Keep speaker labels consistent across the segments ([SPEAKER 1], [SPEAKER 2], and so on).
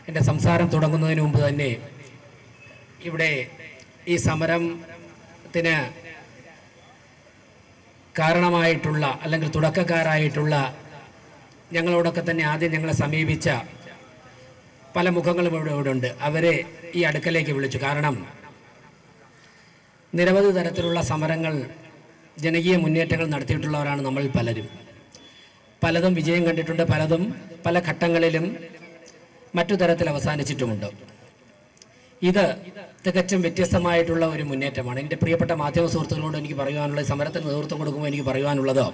[SPEAKER 1] എൻ്റെ സംസാരം തുടങ്ങുന്നതിന് മുമ്പ് തന്നെ ഇവിടെ ഈ സമരത്തിന് കാരണമായിട്ടുള്ള അല്ലെങ്കിൽ തുടക്കക്കാരായിട്ടുള്ള ഞങ്ങളോടൊക്കെ തന്നെ ആദ്യം ഞങ്ങളെ സമീപിച്ച പല മുഖങ്ങളും ഇവിടെ ഇവിടെ ഉണ്ട് അവരെ ഈ അടുക്കലേക്ക് വിളിച്ചു കാരണം നിരവധി തരത്തിലുള്ള സമരങ്ങൾ ജനകീയ മുന്നേറ്റങ്ങൾ നടത്തിയിട്ടുള്ളവരാണ് നമ്മൾ പലരും പലതും വിജയം കണ്ടിട്ടുണ്ട് പലതും പല ഘട്ടങ്ങളിലും മറ്റു തരത്തിൽ അവസാനിച്ചിട്ടുമുണ്ട് ഇത് തികച്ചും വ്യത്യസ്തമായിട്ടുള്ള ഒരു മുന്നേറ്റമാണ് എൻ്റെ പ്രിയപ്പെട്ട മാധ്യമ സുഹൃത്തുക്കളോട് എനിക്ക് പറയുവാനുള്ളത് സമരത്തിന് നേതൃത്വം കൊടുക്കുമ്പോൾ എനിക്ക് പറയുവാനുള്ളത്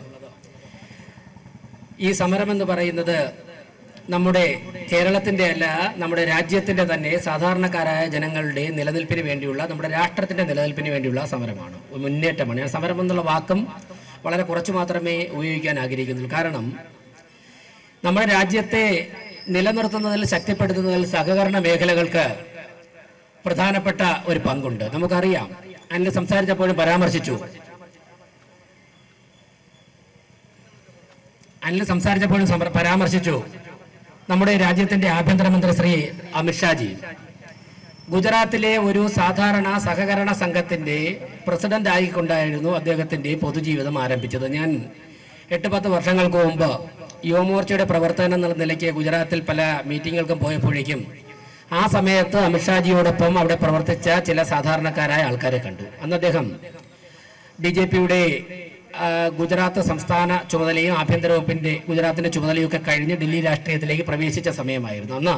[SPEAKER 1] ഈ സമരം എന്ന് പറയുന്നത് നമ്മുടെ കേരളത്തിൻ്റെ അല്ല നമ്മുടെ രാജ്യത്തിൻ്റെ തന്നെ സാധാരണക്കാരായ ജനങ്ങളുടെ നിലനിൽപ്പിന് വേണ്ടിയുള്ള നമ്മുടെ രാഷ്ട്രത്തിൻ്റെ നിലനിൽപ്പിന് വേണ്ടിയുള്ള സമരമാണ് ഒരു മുന്നേറ്റമാണ് ഞാൻ സമരം എന്നുള്ള വാക്കും വളരെ കുറച്ച് മാത്രമേ ഉപയോഗിക്കാൻ ആഗ്രഹിക്കുന്നുള്ളൂ കാരണം നമ്മുടെ രാജ്യത്തെ നിലനിർത്തുന്നതിൽ ശക്തിപ്പെടുത്തുന്നതിൽ സഹകരണ മേഖലകൾക്ക് പ്രധാനപ്പെട്ട ഒരു പങ്കുണ്ട് നമുക്കറിയാം അനിൽ സംസാരിച്ചപ്പോഴും പരാമർശിച്ചു അനിൽ സംസാരിച്ചപ്പോഴും സമ- പരാമർശിച്ചു നമ്മുടെ രാജ്യത്തിന്റെ ആഭ്യന്തരമന്ത്രി ശ്രീ അമിത്ഷാജി ഗുജറാത്തിലെ ഒരു സാധാരണ സഹകരണ സംഘത്തിന്റെ പ്രസിഡന്റ് ആയിക്കൊണ്ടായിരുന്നു അദ്ദേഹത്തിന്റെ പൊതുജീവിതം ആരംഭിച്ചത് ഞാൻ എട്ട് പത്ത് വർഷങ്ങൾക്ക് മുമ്പ് യുവമോർച്ചയുടെ പ്രവർത്തനം എന്നുള്ള നിലയ്ക്ക് ഗുജറാത്തിൽ പല മീറ്റിങ്ങുകൾക്കും പോയപ്പോഴേക്കും ആ സമയത്ത് അമിത്ഷാജിയോടൊപ്പം അവിടെ പ്രവർത്തിച്ച ചില സാധാരണക്കാരായ ആൾക്കാരെ കണ്ടു അന്ന് അദ്ദേഹം ബി ജെ പിയുടെ ഗുജറാത്ത് സംസ്ഥാന ചുമതലയും ആഭ്യന്തര വകുപ്പിന്റെ ഗുജറാത്തിന്റെ ചുമതലയും ഒക്കെ കഴിഞ്ഞ് ഡൽഹി രാഷ്ട്രീയത്തിലേക്ക് പ്രവേശിച്ച സമയമായിരുന്നു അന്ന്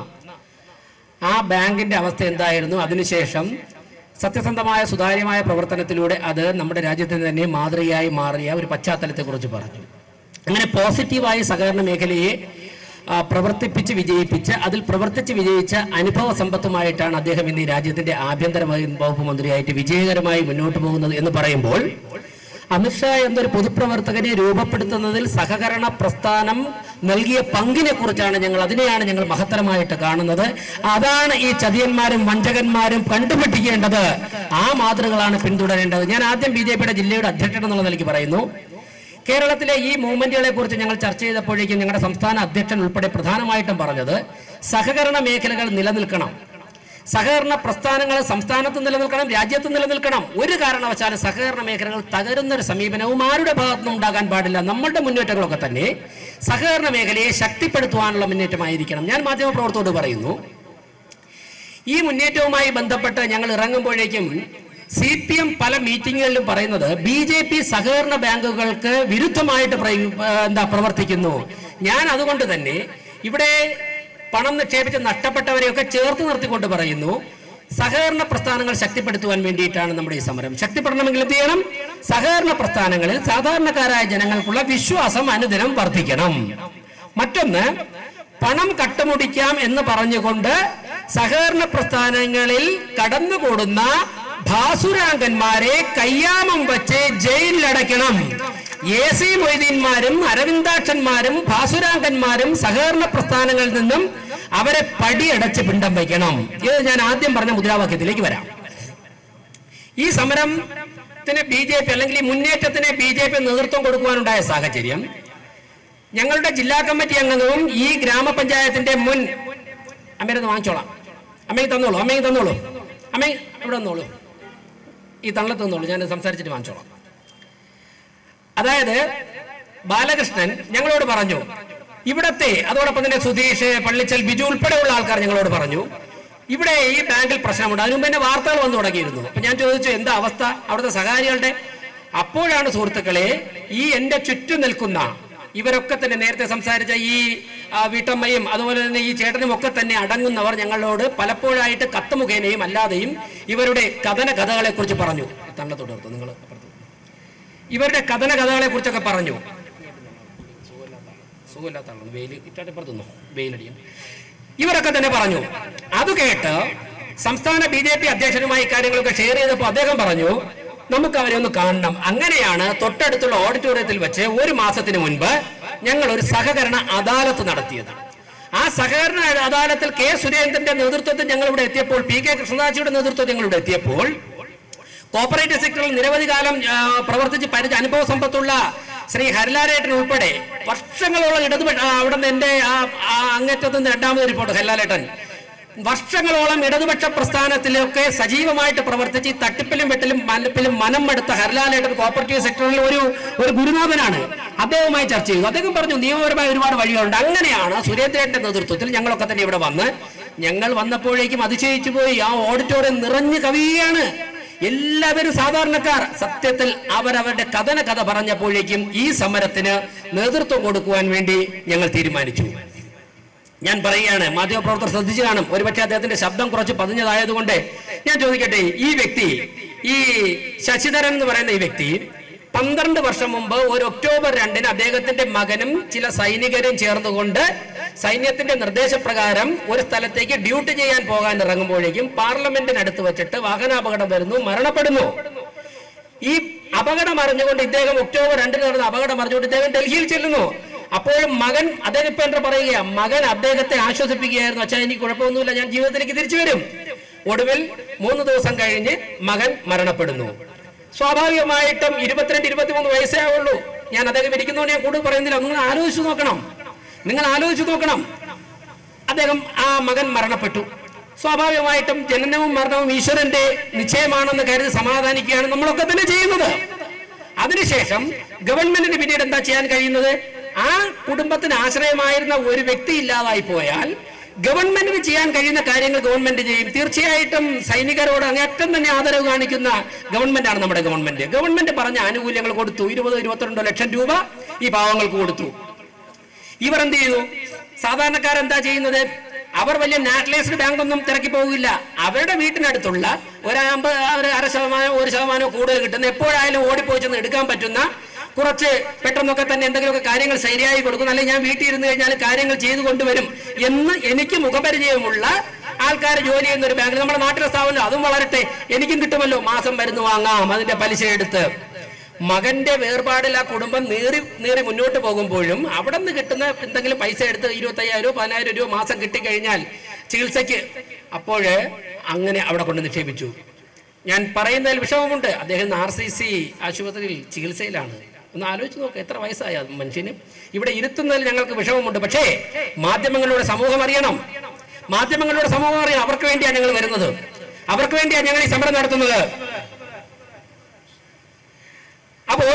[SPEAKER 1] ആ ബാങ്കിന്റെ അവസ്ഥ എന്തായിരുന്നു അതിനുശേഷം സത്യസന്ധമായ സുതാര്യമായ പ്രവർത്തനത്തിലൂടെ അത് നമ്മുടെ രാജ്യത്തിന് തന്നെ മാതൃകയായി മാറിയ ഒരു പശ്ചാത്തലത്തെക്കുറിച്ച് പറഞ്ഞു അങ്ങനെ പോസിറ്റീവായി സഹകരണ മേഖലയെ ആ, പ്രവർത്തിപ്പിച്ച് വിജയിപ്പിച്ച് അതിൽ പ്രവർത്തിച്ച് വിജയിച്ച അനുഭവ സമ്പത്തുമായിട്ടാണ് അദ്ദേഹം ഇന്ന് ഈ രാജ്യത്തിന്റെ ആഭ്യന്തര വകുപ്പ് മന്ത്രിയായിട്ട് വിജയകരമായി മുന്നോട്ട് പോകുന്നത് എന്ന് പറയുമ്പോൾ അമിത്ഷാ എന്നൊരു പൊതുപ്രവർത്തകനെ രൂപപ്പെടുത്തുന്നതിൽ സഹകരണ പ്രസ്ഥാനം നൽകിയ പങ്കിനെ കുറിച്ചാണ് ഞങ്ങൾ അതിനെയാണ് ഞങ്ങൾ മഹത്തരമായിട്ട് കാണുന്നത് അതാണ് ഈ ചതിയന്മാരും വഞ്ചകന്മാരും കണ്ടുപിടിക്കേണ്ടത് ആ മാതൃകളാണ് പിന്തുടരേണ്ടത് ഞാൻ ആദ്യം ബി ജെ പിയുടെ ജില്ലയുടെ അധ്യക്ഷൻ എന്നുള്ള നിലയ്ക്ക് പറയുന്നു കേരളത്തിലെ ഈ മൂവ്മെന്റുകളെ കുറിച്ച് ഞങ്ങൾ ചർച്ച ചെയ്തപ്പോഴേക്കും ഞങ്ങളുടെ സംസ്ഥാന അധ്യക്ഷൻ ഉൾപ്പെടെ പ്രധാനമായിട്ടും പറഞ്ഞത് സഹകരണ മേഖലകൾ നിലനിൽക്കണം സഹകരണ പ്രസ്ഥാനങ്ങൾ സംസ്ഥാനത്ത് നിലനിൽക്കണം രാജ്യത്ത് നിലനിൽക്കണം ഒരു കാരണവശാലും സഹകരണ മേഖലകൾ തകരുന്ന ഒരു സമീപനവും ആരുടെ ഭാഗത്തുനിന്നും ഉണ്ടാകാൻ പാടില്ല നമ്മളുടെ മുന്നേറ്റങ്ങളൊക്കെ തന്നെ സഹകരണ മേഖലയെ ശക്തിപ്പെടുത്തുവാനുള്ള മുന്നേറ്റമായിരിക്കണം ഞാൻ മാധ്യമപ്രവർത്തകരോട് പറയുന്നു ഈ മുന്നേറ്റവുമായി ബന്ധപ്പെട്ട് ഞങ്ങൾ ഇറങ്ങുമ്പോഴേക്കും സി പി എം പല മീറ്റിങ്ങുകളിലും പറയുന്നത് ബി ജെ പി സഹകരണ ബാങ്കുകൾക്ക് വിരുദ്ധമായിട്ട് പ്രയ- ആ, എന്താ പ്രവർത്തിക്കുന്നു ഞാൻ അതുകൊണ്ട് തന്നെ ഇവിടെ പണം നിക്ഷേപിച്ച് നഷ്ടപ്പെട്ടവരെയൊക്കെ ചേർത്ത് നിർത്തിക്കൊണ്ട് പറയുന്നു സഹകരണ പ്രസ്ഥാനങ്ങൾ ശക്തിപ്പെടുത്തുവാൻ വേണ്ടിയിട്ടാണ് നമ്മുടെ ഈ സമരം ശക്തിപ്പെടണമെങ്കിൽ എന്ത് ചെയ്യണം സഹകരണ പ്രസ്ഥാനങ്ങളിൽ സാധാരണക്കാരായ ജനങ്ങൾക്കുള്ള വിശ്വാസം അനുദിനം വർദ്ധിക്കണം മറ്റൊന്ന് പണം കട്ടുമുടിക്കാം എന്ന് പറഞ്ഞുകൊണ്ട് സഹകരണ പ്രസ്ഥാനങ്ങളിൽ കടന്നുകൂടുന്ന ഭാസുരാംഗന്മാരെ കയ്യാമം വച്ച് ജയിലിലടയ്ക്കണം എ സി മൊയ്തീന്മാരും അരവിന്ദാക്ഷന്മാരും ഭാസുരാംഗന്മാരും സഹകരണ പ്രസ്ഥാനങ്ങളിൽ നിന്നും അവരെ പടിയടച്ച് പിണ്ടം വയ്ക്കണം ഇത് ഞാൻ ആദ്യം പറഞ്ഞ മുദ്രാവാക്യത്തിലേക്ക് വരാം ഈ സമരത്തിന് ബി ജെ പി അല്ലെങ്കിൽ ഈ മുന്നേറ്റത്തിന് ബി ജെ പി നേതൃത്വം കൊടുക്കുവാനുണ്ടായ സാഹചര്യം ഞങ്ങളുടെ ജില്ലാ കമ്മിറ്റി അംഗവും ഈ ഗ്രാമപഞ്ചായത്തിന്റെ മുൻ അമ്മേരൊന്ന് വാങ്ങിച്ചോളാം അമ്മയ്ക്ക് തന്നോളൂ അമ്മയ്ക്ക് തന്നോളൂ അമ്മ ഇവിടെ തന്നോളൂ ഈ തള്ളത്ത് തന്നോളൂ ഞാൻ സംസാരിച്ചിട്ട് വാങ്ങിച്ചോളാം അതായത് ബാലകൃഷ്ണൻ ഞങ്ങളോട് പറഞ്ഞു ഇവിടത്തെ അതോടൊപ്പം തന്നെ സുധീഷ് പള്ളിച്ചൽ ബിജു ഉൾപ്പെടെയുള്ള ആൾക്കാർ ഞങ്ങളോട് പറഞ്ഞു ഇവിടെ ഈ ബാങ്കിൽ പ്രശ്നമുണ്ട് അതിനു മുമ്പ് തന്നെ വാർത്തകൾ വന്നു തുടങ്ങിയിരുന്നു അപ്പൊ ഞാൻ ചോദിച്ചു എന്താ അവസ്ഥ അവിടുത്തെ സഹകാരികളുടെ അപ്പോഴാണ് സുഹൃത്തുക്കളെ ഈ എന്റെ ചുറ്റും നിൽക്കുന്ന ഇവരൊക്കെ തന്നെ നേരത്തെ സംസാരിച്ച ഈ ആ, വീട്ടമ്മയും അതുപോലെ തന്നെ ഈ ചേട്ടനും ഒക്കെ തന്നെ അടങ്ങുന്നവർ ഞങ്ങളോട് പലപ്പോഴായിട്ട് കത്ത് മുഖേനയും അല്ലാതെയും ഇവരുടെ കഥന കഥകളെ കുറിച്ച് പറഞ്ഞു തള്ള തുടർത്ത് നിങ്ങൾ അപ്പുറത്ത് ഇവരുടെ കഥന കഥകളെ കുറിച്ചൊക്കെ പറഞ്ഞു സുഖമില്ലാത്ത ആളാണ് വെയിൽ ഇറ്റപ്പുറത്തുനിന്നോ വെയിലടിയും ഇവരൊക്കെ തന്നെ പറഞ്ഞു അത് കേട്ട് സംസ്ഥാന ബി ജെ പി അധ്യക്ഷനുമായി കാര്യങ്ങളൊക്കെ ഷെയർ ചെയ്തപ്പോൾ അദ്ദേഹം പറഞ്ഞു നമുക്ക് അവരെ ഒന്ന് കാണണം അങ്ങനെയാണ് തൊട്ടടുത്തുള്ള ഓഡിറ്റോറിയത്തിൽ വെച്ച് ഒരു മാസത്തിന് മുൻപ് ഞങ്ങൾ ഒരു സഹകരണ അദാലത്ത് നടത്തിയത് ആ സഹകരണ അദാലത്തിൽ കെ സുരേന്ദ്രന്റെ നേതൃത്വത്തിൽ ഞങ്ങൾ ഇവിടെ എത്തിയപ്പോൾ പി കെ കൃഷ്ണദാസിയുടെ നേതൃത്വത്തിൽ ഞങ്ങൾ ഇവിടെ എത്തിയപ്പോൾ കോപ്പറേറ്റീവ് സെക്ടറിൽ നിരവധി കാലം ആ, പ്രവർത്തിച്ച് പരിചയ അനുഭവ സമ്പത്തുള്ള ശ്രീ ഹരിലാലേട്ടൻ ഉൾപ്പെടെ വർഷങ്ങളോളം ഇടതുപക്ഷ ആ, അവിടെ നിന്ന് എന്റെ ആ ആ അങ്ങറ്റത്ത് നിന്ന് രണ്ടാമത് റിപ്പോർട്ട് ഹരിലാലേട്ടൻ വർഷങ്ങളോളം ഇടതുപക്ഷ പ്രസ്ഥാനത്തിലൊക്കെ സജീവമായിട്ട് പ്രവർത്തിച്ച് ഈ തട്ടിപ്പിലും വെട്ടിലും മലപ്പിലും മനം മടുത്ത ഹർലാലേട്ടൻ കോപ്പറേറ്റീവ് സെക്ടറിൽ ഒരു ഒരു ഗുരുനാഥനാണ് അദ്ദേഹവുമായി ചർച്ച ചെയ്തു അദ്ദേഹം പറഞ്ഞു നിയമപരമായ ഒരുപാട് വഴികളുണ്ട് അങ്ങനെയാണ് സുരേന്ദ്രന്റെ നേതൃത്വത്തിൽ ഞങ്ങളൊക്കെ തന്നെ ഇവിടെ വന്ന് ഞങ്ങൾ വന്നപ്പോഴേക്കും അതിശയിച്ചു പോയി ആ ഓഡിറ്റോറിയം നിറഞ്ഞു കവിയുകയാണ് എല്ലാവരും സാധാരണക്കാർ സത്യത്തിൽ അവരവരുടെ കഥന കഥ പറഞ്ഞപ്പോഴേക്കും ഈ സമരത്തിന് നേതൃത്വം കൊടുക്കുവാൻ വേണ്ടി ഞങ്ങൾ തീരുമാനിച്ചു ഞാൻ പറയുകയാണ് മാധ്യമപ്രവർത്തകർ ശ്രദ്ധിച്ചു കാണും ഒരുപക്ഷെ അദ്ദേഹത്തിന്റെ ശബ്ദം കുറച്ച് പതിഞ്ഞതായതുകൊണ്ട് ഞാൻ ചോദിക്കട്ടെ ഈ വ്യക്തി ഈ ശശിധരൻ എന്ന് പറയുന്ന ഈ വ്യക്തി പന്ത്രണ്ട് വർഷം മുമ്പ് ഒരു ഒക്ടോബർ രണ്ടിന് അദ്ദേഹത്തിന്റെ മകനും ചില സൈനികരും ചേർന്നുകൊണ്ട് സൈന്യത്തിന്റെ നിർദ്ദേശപ്രകാരം ഒരു സ്ഥലത്തേക്ക് ഡ്യൂട്ടി ചെയ്യാൻ പോകാൻ ഇറങ്ങുമ്പോഴേക്കും പാർലമെന്റിനടുത്ത് വെച്ചിട്ട് വാഹനാപകടം വരുന്നു മരണപ്പെടുന്നു ഈ അപകടം അറിഞ്ഞുകൊണ്ട് ഇദ്ദേഹം ഒക്ടോബർ രണ്ടിന് നടന്ന അപകടം അറിഞ്ഞുകൊണ്ട് ഇദ്ദേഹം ഡൽഹിയിൽ ചെല്ലുന്നു അപ്പോഴും മകൻ അദ്ദേഹം ഇപ്പൊ എന്താ പറയുക മകൻ അദ്ദേഹത്തെ ആശ്വസിപ്പിക്കുകയായിരുന്നു അച്ഛാ എനിക്ക് കുഴപ്പമൊന്നുമില്ല ഞാൻ ജീവിതത്തിലേക്ക് തിരിച്ചു വരും ഒടുവിൽ മൂന്ന് ദിവസം കഴിഞ്ഞ് മകൻ മരണപ്പെടുന്നു സ്വാഭാവികമായിട്ടും ഇരുപത്തിരണ്ട് ഇരുപത്തിമൂന്ന് വയസ്സേ ആവുള്ളൂ ഞാൻ അദ്ദേഹം ഇരിക്കുന്നതുകൊണ്ട് ഞാൻ കൂടുതൽ പറയുന്നില്ല നിങ്ങൾ ആലോചിച്ചു നോക്കണം നിങ്ങൾ ആലോചിച്ചു നോക്കണം അദ്ദേഹം ആ മകൻ മരണപ്പെട്ടു സ്വാഭാവികമായിട്ടും ജനനവും മരണവും ഈശ്വരന്റെ നിശ്ചയമാണെന്ന് കരുതി സമാധാനിക്കുകയാണ് നമ്മളൊക്കെ തന്നെ ചെയ്യുന്നത് അതിനുശേഷം ഗവൺമെന്റിന് പിന്നീട് എന്താ ചെയ്യാൻ കഴിയുന്നത് ആ കുടുംബത്തിന് ആശ്രയമായിരുന്ന ഒരു വ്യക്തി ഇല്ലാതായി പോയാൽ ഗവൺമെന്റിന് ചെയ്യാൻ കഴിയുന്ന കാര്യങ്ങൾ ഗവൺമെന്റ് ചെയ്യും തീർച്ചയായിട്ടും സൈനികരോട് അങ്ങേറ്റം തന്നെ ആദരവ് കാണിക്കുന്ന ഗവൺമെന്റാണ് നമ്മുടെ ഗവൺമെന്റ് ഗവൺമെന്റ് പറഞ്ഞ ആനുകൂല്യങ്ങൾ കൊടുത്തു ഇരുപതോ ഇരുപത്തിരണ്ടോ ലക്ഷം രൂപ ഈ പാവങ്ങൾക്ക് കൊടുത്തു ഇവർ എന്ത് ചെയ്തു സാധാരണക്കാരെന്താ ചെയ്യുന്നത് അവർ വലിയ നാഷണലൈസ്ഡ് ബാങ്ക് ഒന്നും തിരക്കി പോകില്ല അവരുടെ വീട്ടിനടുത്തുള്ള ഒരു അമ്പത് ഒരു അര ശതമാനം ഒരു ശതമാനം കൂടുതൽ കിട്ടുന്ന എപ്പോഴായാലും ഓടിപ്പോയി ചെന്ന് എടുക്കാൻ പറ്റുന്ന കുറച്ച് പെട്ടെന്നൊക്കെ തന്നെ എന്തെങ്കിലുമൊക്കെ കാര്യങ്ങൾ ശരിയായി കൊടുക്കും അല്ലെങ്കിൽ ഞാൻ വീട്ടിൽ ഇരുന്ന് കഴിഞ്ഞാൽ കാര്യങ്ങൾ ചെയ്തു കൊണ്ടുവരും എന്ന് എനിക്ക് മുഖപരിചയമുള്ള ആൾക്കാർ ജോലി ചെയ്യുന്ന ഒരു ബാങ്കിൽ നമ്മുടെ നാട്ടിലെ സ്ഥാപനം അതും വളരട്ടെ എനിക്കും കിട്ടുമല്ലോ മാസം മരുന്ന് വാങ്ങാം അതിന്റെ പലിശ എടുത്ത് മകന്റെ വേർപാടിൽ ആ കുടുംബം നേറി നേറി മുന്നോട്ട് പോകുമ്പോഴും അവിടെ നിന്ന് കിട്ടുന്ന എന്തെങ്കിലും പൈസ എടുത്ത് ഇരുപത്തയ്യായിരം പതിനായിരം രൂപ മാസം കിട്ടിക്കഴിഞ്ഞാൽ ചികിത്സയ്ക്ക് അപ്പോൾ അങ്ങനെ അവിടെ കൊണ്ട് നിക്ഷേപിച്ചു ഞാൻ പറയുന്നതിൽ വിഷമമുണ്ട് അദ്ദേഹം ആർ സി സി ആശുപത്രിയിൽ ചികിത്സയിലാണ് ഒന്ന് ആലോചിച്ച് നോക്ക് എത്ര വയസ്സായ ആ മനുഷ്യന് ഇവിടെ ഇരുത്തുന്നതിൽ ഞങ്ങൾക്ക് വിഷമമുണ്ട് പക്ഷേ മാധ്യമങ്ങളിലൂടെ സമൂഹം അറിയണം മാധ്യമങ്ങളിലൂടെ സമൂഹം അറിയണം അവർക്ക് വേണ്ടിയാണ് ഞങ്ങൾ വരുന്നത് അവർക്ക് വേണ്ടിയാണ് ഞങ്ങൾ ഈ സമരം നടത്തുന്നത് അപ്പോൾ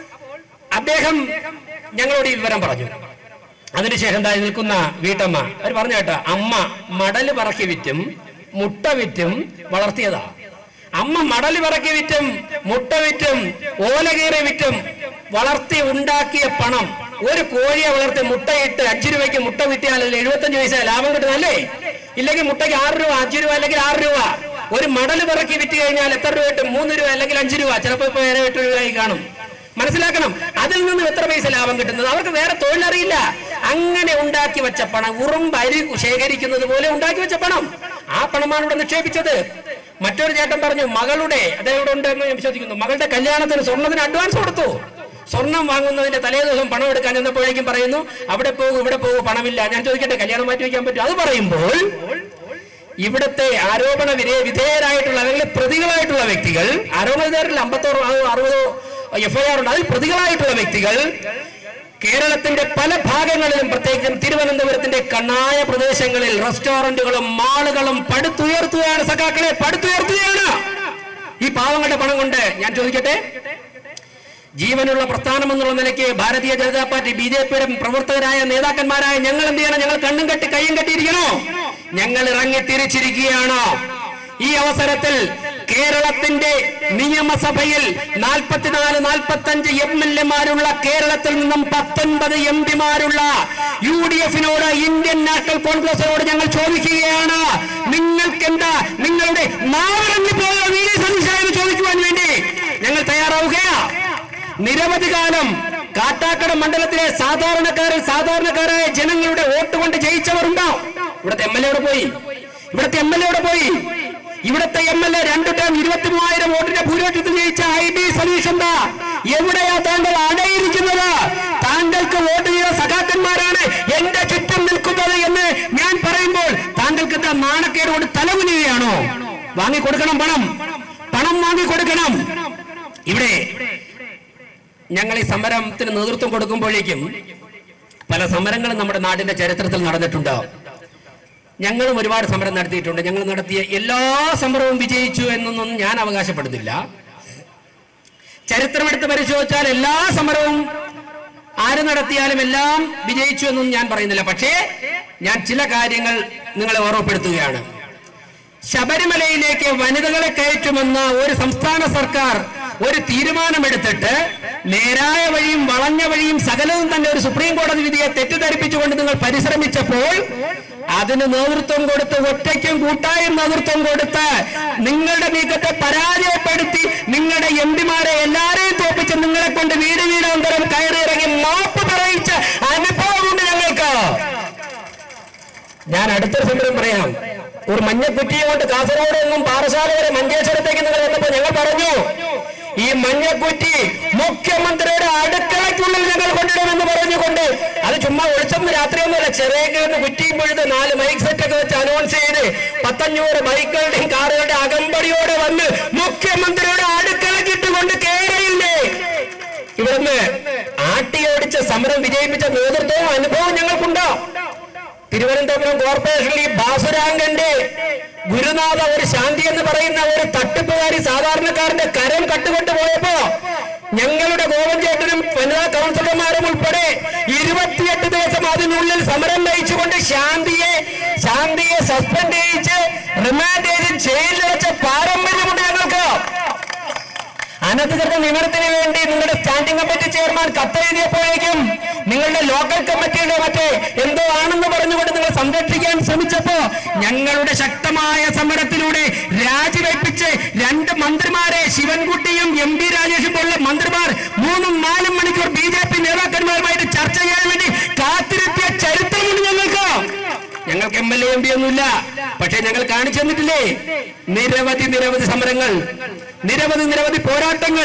[SPEAKER 1] അദ്ദേഹം ഞങ്ങളോട് ഈ വിവരം പറഞ്ഞു അതിനുശേഷം എന്തായി നിൽക്കുന്ന വീട്ടമ്മ അവർ പറഞ്ഞു കേട്ടോ അമ്മ മടല് പറക്കി വിറ്റും മുട്ട വിറ്റും വളർത്തിയതാ അമ്മ മടല് പറക്കി വിറ്റും മുട്ട വിറ്റും ഓലകീറി വിറ്റും വളർത്തി ഉണ്ടാക്കിയ പണം ഒരു കോഴിയെ വളർത്തി മുട്ടയിട്ട് അഞ്ചു രൂപയ്ക്ക് മുട്ട വിറ്റിയാൽ അതിൽ എഴുപത്തഞ്ച് പൈസ ലാഭം കിട്ടുന്നല്ലേ ഇല്ലെങ്കിൽ മുട്ടയ്ക്ക് ആറ് രൂപ അഞ്ചു രൂപ അല്ലെങ്കിൽ ആറ് രൂപ ഒരു മടല് പറക്കി വിറ്റ് കഴിഞ്ഞാൽ എത്ര രൂപ കിട്ടും മൂന്ന് രൂപ അല്ലെങ്കിൽ അഞ്ചു രൂപ ചിലപ്പോൾ ഇപ്പൊ ഏഴ് എട്ട് രൂപയായി കാണും മനസ്സിലാക്കണം അതിൽ നിന്നും എത്ര പൈസ ലാഭം കിട്ടുന്നത് അവർക്ക് വേറെ തൊഴിലറിയില്ല അങ്ങനെ ഉണ്ടാക്കി വെച്ച പണം ഉറുമ്പ് അരി ശേഖരിക്കുന്നത് പോലെ ഉണ്ടാക്കി വെച്ച പണം ആ പണമാണ് ഇവിടെ നിക്ഷേപിച്ചത് മറ്റൊരു ചേട്ടൻ പറഞ്ഞു മകളുടെ അദ്ദേഹം ഇവിടെ ഉണ്ടെന്ന് ഞാൻ വിശ്വസിക്കുന്നു മകളുടെ കല്യാണത്തിന് സ്വർണ്ണത്തിന് അഡ്വാൻസ് കൊടുത്തു സ്വർണം വാങ്ങുന്നതിന്റെ തലേ ദിവസം പണം എടുക്കാൻ ചെന്നപ്പോഴേക്കും പറയുന്നു അവിടെ പോകും ഇവിടെ പോകും പണമില്ല ഞാൻ ചോദിക്കട്ടെ കല്യാണം മാറ്റി വയ്ക്കാൻ പറ്റും അത് പറയുമ്പോൾ ഇവിടുത്തെ ആരോപണ വിധേ വിധേയരായിട്ടുള്ള അല്ലെങ്കിൽ പ്രതികളായിട്ടുള്ള വ്യക്തികൾ ആരോപണ വിധേയരിൽ അമ്പത്തോറോ അറുപതോ എഫ്ഐആർ ഉണ്ട് അതിൽ പ്രതികളായിട്ടുള്ള വ്യക്തികൾ കേരളത്തിന്റെ പല ഭാഗങ്ങളിലും പ്രത്യേകിച്ചും തിരുവനന്തപുരത്തിന്റെ കണ്ണായ പ്രദേശങ്ങളിൽ റെസ്റ്റോറന്റുകളും മാളുകളും പടുത്തുയർത്തുകയാണ് സഖാക്കളെ പടുത്തുയർത്തുകയാണ് ഈ പാവങ്ങളുടെ പണം കൊണ്ട് ഞാൻ ചോദിക്കട്ടെ ജീവനുള്ള പ്രസ്ഥാനം എന്നുള്ള നിലയ്ക്ക് ഭാരതീയ ജനതാ പാർട്ടി ബി ജെ പിയുടെ പ്രവർത്തകരായ നേതാക്കന്മാരായ ഞങ്ങൾ എന്ത് ചെയ്യണം ഞങ്ങൾ കണ്ണും കെട്ടി കയ്യും കെട്ടിയിരിക്കണോ ഞങ്ങൾ ഇറങ്ങി തിരിച്ചിരിക്കുകയാണ് ഈ അവസരത്തിൽ കേരളത്തിന്റെ നിയമസഭയിൽ നാൽപ്പത്തിനാല് നാൽപ്പത്തഞ്ച് എം എൽ എമാരുള്ള കേരളത്തിൽ നിന്നും പത്തൊൻപത് എം പിമാരുള്ള യു ഡി എഫിനോട് ഇന്ത്യൻ നാഷണൽ കോൺഗ്രസിനോട് ഞങ്ങൾ ചോദിക്കുകയാണ് നിങ്ങൾക്ക് എന്താ നിങ്ങളുടെ നാവറങ്ങി പോയ വി ഡി സതീശായെന്ന് ചോദിക്കുവാൻ വേണ്ടി ഞങ്ങൾ തയ്യാറാവുകയാ നിരവധി കാലം കാട്ടാക്കട മണ്ഡലത്തിലെ സാധാരണക്കാരിൽ സാധാരണക്കാരായ ജനങ്ങളുടെ വോട്ട് കൊണ്ട് ജയിച്ചവരുണ്ടാവും ഇവിടുത്തെ എം എൽ എ പോയി ഇവിടുത്തെ എം എൽ എ പോയി ഇവിടുത്തെ എം എൽ എ രണ്ടു ടേം ഇരുപത്തി മൂവായിരം വോട്ടിന്റെ ഭൂരിപക്ഷത്തിൽ ജയിച്ച ഐ ഡി സതീഷ് എന്താ എവിടെയാ താങ്കൾ അടയിരിക്കുന്നത് താങ്കൾക്ക് വോട്ട് ചെയ്ത സഖാക്കന്മാരാണ് എന്റെ ചുറ്റും നിൽക്കുന്നത് എന്ന് ഞാൻ പറയുമ്പോൾ താങ്കൾക്ക് എന്താ നാണക്കേട് കൊണ്ട് തലകുനിയുകയാണോ വാങ്ങിക്കൊടുക്കണം പണം പണം വാങ്ങിക്കൊടുക്കണം ഇവിടെ ഞങ്ങൾ ഈ സമരത്തിന് നേതൃത്വം കൊടുക്കുമ്പോഴേക്കും പല സമരങ്ങളും നമ്മുടെ നാടിന്റെ ചരിത്രത്തിൽ നടന്നിട്ടുണ്ട് ഞങ്ങളും ഒരുപാട് സമരം നടത്തിയിട്ടുണ്ട് ഞങ്ങൾ നടത്തിയ എല്ലാ സമരവും വിജയിച്ചു എന്നൊന്നും ഞാൻ അവകാശപ്പെടുന്നില്ല ചരിത്രമെടുത്ത് പരിശോധിച്ചാൽ എല്ലാ സമരവും ആര് നടത്തിയാലും എല്ലാം വിജയിച്ചു എന്നൊന്നും ഞാൻ പറയുന്നില്ല പക്ഷേ ഞാൻ ചില കാര്യങ്ങൾ നിങ്ങളെ ഓർമ്മപ്പെടുത്തുകയാണ് ശബരിമലയിലേക്ക് വനിതകളെ കയറ്റുമെന്ന ഒരു സംസ്ഥാന സർക്കാർ ഒരു തീരുമാനമെടുത്തിട്ട് നേരായ വഴിയും വളഞ്ഞ വഴിയും സകലവും തന്നെ ഒരു സുപ്രീം കോടതി വിധിയെ തെറ്റിദ്ധരിപ്പിച്ചുകൊണ്ട് നിങ്ങൾ പരിശ്രമിച്ചപ്പോൾ അതിന് നേതൃത്വം കൊടുത്ത് ഒറ്റയ്ക്കും കൂട്ടായും നേതൃത്വം കൊടുത്ത് നിങ്ങളുടെ നീക്കത്തെ പരാജയപ്പെടുത്തി നിങ്ങളുടെ എം പിമാരെ എല്ലാരെയും തോപ്പിച്ച് നിങ്ങളെ കൊണ്ട് വീട് വീടാന്തരം കയറിയിറങ്ങി മാപ്പ് പറയിച്ച അനുഭവമുണ്ട് ഞങ്ങൾക്ക് ഞാൻ അടുത്തൊരു സമരം പറയാം ഒരു മഞ്ഞക്കുറ്റിയെ കൊണ്ട് കാസർഗോഡ് നിന്നും പാറശാല വരെ മഞ്ചേശ്വരത്തേക്ക് നിങ്ങൾ വന്നപ്പോ ഞങ്ങൾ പറഞ്ഞു ഈ മഞ്ഞക്കുറ്റി മുഖ്യമന്ത്രിയുടെ അടുക്കളയ്ക്കുള്ളിൽ ഞങ്ങൾ കൊണ്ടിടുമെന്ന് പറഞ്ഞുകൊണ്ട് അത് ചുമ്മാ ഒളിച്ചൊന്ന് രാത്രിയൊന്നുമല്ല ചെറിയ കുറ്റിയും പൊഴുത് നാല് മൈക്ക് സെറ്റ് ഒക്കെ വെച്ച് അനൗൺസ് ചെയ്ത് പത്തഞ്ഞൂറ് ബൈക്കുകളുടെയും കാറുകളുടെ അകമ്പടിയോടെ വന്ന് മുഖ്യമന്ത്രിയുടെ അടുക്കളയ്ക്ക് ഇട്ടുകൊണ്ട് കേരളില്ലേ ഇവിടുന്ന് ആട്ടിയോടിച്ച സമരം വിജയിപ്പിച്ച നേതൃത്വവും അനുഭവവും ഞങ്ങൾക്കുണ്ടോ തിരുവനന്തപുരം കോർപ്പറേഷനിൽ ഈ ബാസുരാങ്കന്റെ ഗുരുനാഥ ഒരു ശാന്തി എന്ന് പറയുന്ന ഒരു തട്ടിപ്പുകാരി സാധാരണക്കാരന്റെ കരം കട്ടുകൊണ്ട് പോയപ്പോ ഞങ്ങളുടെ ഗോവൻചേട്ടനും വനിതാ കൗൺസിലർമാരും ഉൾപ്പെടെ ഇരുപത്തിയെട്ട് ദിവസം അതിനുള്ളിൽ സമരം നയിച്ചുകൊണ്ട് ശാന്തിയെ ശാന്തിയെ സസ്പെൻഡ് ചെയ്യിച്ച് റിമാൻഡ് ചെയ്ത് ജയിലിലടച്ച പാരമ്പര്യമുണ്ട് ഞങ്ങൾക്ക് അനധികൃത നിയമനത്തിന് വേണ്ടി നിങ്ങളുടെ സ്റ്റാൻഡിംഗ് കമ്മിറ്റി ചെയർമാൻ കത്തെഴുതിയപ്പോഴേക്കും നിങ്ങളുടെ ലോക്കൽ കമ്മിറ്റിയുടെ മറ്റേ എന്തോ ആണെന്ന് പറഞ്ഞുകൊണ്ട് നിങ്ങൾ സംരക്ഷിക്കാൻ ശ്രമിച്ചപ്പോ ഞങ്ങളുടെ ശക്തമായ സമരത്തിലൂടെ രാജിവെപ്പിച്ച് രണ്ട് മന്ത്രിമാരെ ശിവൻകുട്ടിയും എം പി രാജേഷും പോലുള്ള മന്ത്രിമാർ മൂന്നും നാലും മണിക്കൂർ ബി ജെ പി നേതാക്കന്മാരുമായിട്ട് ചർച്ച ചെയ്യാൻ വേണ്ടി കാത്തിരുത്തിയ ചരിത്രമുണ്ട് ഞങ്ങൾക്ക് ഞങ്ങൾക്ക് M L A M P ഒന്നുമില്ല പക്ഷെ ഞങ്ങൾ കാണിച്ചു തന്നിട്ടില്ലേ നിരവധി നിരവധി സമരങ്ങൾ നിരവധി നിരവധി പോരാട്ടങ്ങൾ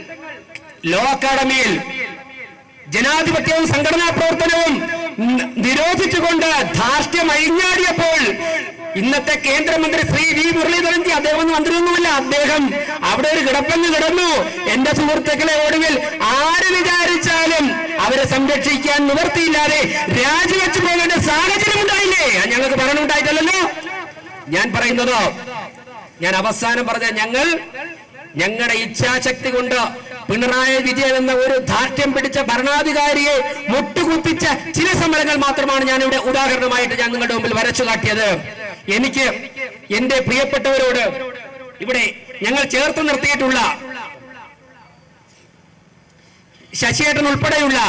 [SPEAKER 1] ലോ അക്കാഡമിയിൽ ജനാധിപത്യവും സംഘടനാ പ്രവർത്തനവും ന- നിരോധിച്ചുകൊണ്ട് ധാർഷ്ട്യം അഴിഞ്ഞാടിയപ്പോൾ ഇന്നത്തെ കേന്ദ്രമന്ത്രി ശ്രീ വി മുരളീധരൻജി അദ്ദേഹം ഒന്നും മന്ത്രിയൊന്നുമല്ല അദ്ദേഹം അവിടെ ഒരു കിടപ്പങ്ങ് കിടന്നു എന്റെ സുഹൃത്തുക്കളെ ഒടുവിൽ ആര് വിചാരിച്ചാലും അവരെ സംരക്ഷിക്കാൻ നിവർത്തിയില്ലാതെ രാജിവെച്ചു പോകേണ്ട സാഹചര്യം ഉണ്ടായില്ലേ അത് ഞങ്ങൾക്ക് ഭരണമുണ്ടായിട്ടല്ലോ ഞാൻ പറയുന്നതോ ഞാൻ അവസാനം പറഞ്ഞ ഞങ്ങൾ ഞങ്ങളുടെ ഇച്ഛാശക്തി കൊണ്ട് പിണറായി വിജയൻ എന്ന ഒരു ധാർഷ്ട്യം പിടിച്ച ഭരണാധികാരിയെ മുട്ടുകുത്തിച്ച ചില സമരങ്ങൾ മാത്രമാണ് ഞാൻ ഇവിടെ ഉദാഹരണമായിട്ട് ഞാൻ നിങ്ങളുടെ മുമ്പിൽ വരച്ചു കാട്ടിയത് എനിക്ക് എന്റെ പ്രിയപ്പെട്ടവരോട് ഇവിടെ ഞങ്ങൾ ചേർത്ത് നിർത്തിയിട്ടുള്ള ശശിയേട്ടൻ ഉൾപ്പെടെയുള്ള